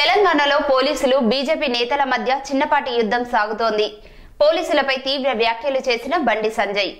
తెలంగాణలో పోలీసులు బీజేపీ నేతల మధ్య చిన్నపాటి యుద్ధం సాగుతోంది పోలీసులపై తీవ్ర వ్యాఖ్యలు చేసిన బండి సంజయ్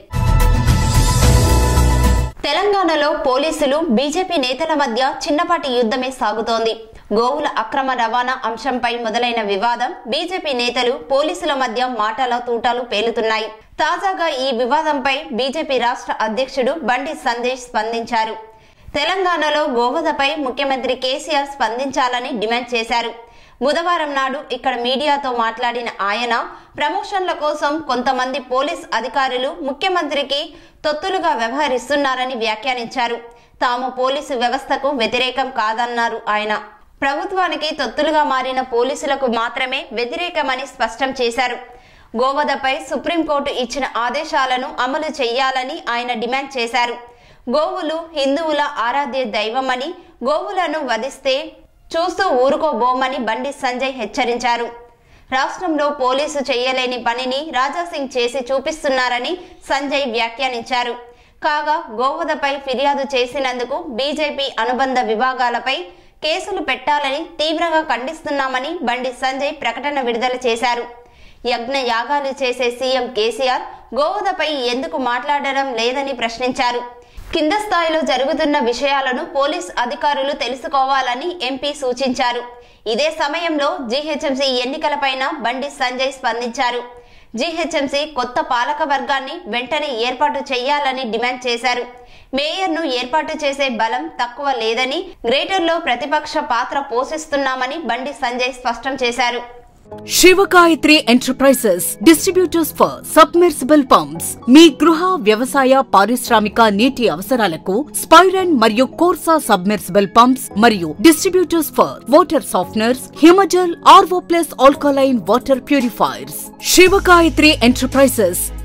తెలంగాణలో పోలీసులు బీజేపీ నేతల మధ్య చిన్నపాటి యుద్ధమే సాగుతోంది గోవుల అక్రమ రవాణా అంశంపై మొదలైన వివాదం బీజేపీ నేతలు పోలీసుల మధ్య మాటల తూటాలు పేలుతున్నాయి తాజాగా ఈ వివాదంపై బీజేపీ రాష్ట్ర అధ్యక్షుడు బండి సందేశ్ స్పందించారు తెలంగాణలో గోవధపై ముఖ్యమంత్రి కేసీఆర్ స్పందించాలని డిమాండ్ చేశారు బుధవారం నాడు ఇక్కడ మీడియాతో మాట్లాడిన ఆయన ప్రమోషన్ల కోసం కొంతమంది పోలీస్ అధికారులు ముఖ్యమంత్రికి తొత్తులుగా వ్యవహరిస్తున్నారని వ్యాఖ్యానించారు తాము పోలీసు వ్యవస్థకు వ్యతిరేకం కాదన్నారు ఆయన ప్రభుత్వానికి తొత్తులుగా మారిన పోలీసులకు మాత్రమే వ్యతిరేకమని స్పష్టం చేశారు గోవధపై సుప్రీంకోర్టు ఇచ్చిన ఆదేశాలను అమలు చేయాలని ఆయన డిమాండ్ చేశారు గోవులు హిందువుల ఆరాధ్య దైవమని గోవులను వధిస్తే చూస్తూ ఊరుకోబోమని బండి సంజయ్ హెచ్చరించారు రాష్ట్రంలో పోలీసు చేయలేని పనిని రాజాసింగ్ చేసి చూపిస్తున్నారని సంజయ్ వ్యాఖ్యానించారు కాగా గోవధపై ఫిర్యాదు చేసినందుకు బీజేపీ అనుబంధ విభాగాలపై కేసులు పెట్టాలని తీవ్రంగా ఖండిస్తున్నామని బండి సంజయ్ ప్రకటన విడుదల చేశారు యజ్ఞ యాగాలు చేసే సీఎం కేసీఆర్ గోవధపై ఎందుకు మాట్లాడడం లేదని ప్రశ్నించారు కింద స్థాయిలో జరుగుతున్న విషయాలను పోలీస్ అధికారులు తెలుసుకోవాలని ఎంపీ సూచించారు ఇదే సమయంలో జీహెచ్ఎంసీ ఎన్నికలపైన బండి సంజయ్ స్పందించారు జీహెచ్ఎంసీ కొత్త పాలక వర్గాన్ని వెంటనే ఏర్పాటు చేయాలని డిమాండ్ చేశారు మేయర్ను ఏర్పాటు చేసే బలం తక్కువ లేదని గ్రేటర్లో ప్రతిపక్ష పాత్ర పోషిస్తున్నామని బండి సంజయ్ స్పష్టం చేశారు Shivagayatri enterprises distributors for submersible pumps మీ గృహ వ్యవసాయ పారిశ్రామిక నీటి అవసరాలకు స్పైరన్ మరియు కోర్సా సబ్మెర్సిబుల్ పంప్స్ మరియు distributors for water softeners Himajal RO plus alkaline water purifiers Shivagayatri enterprises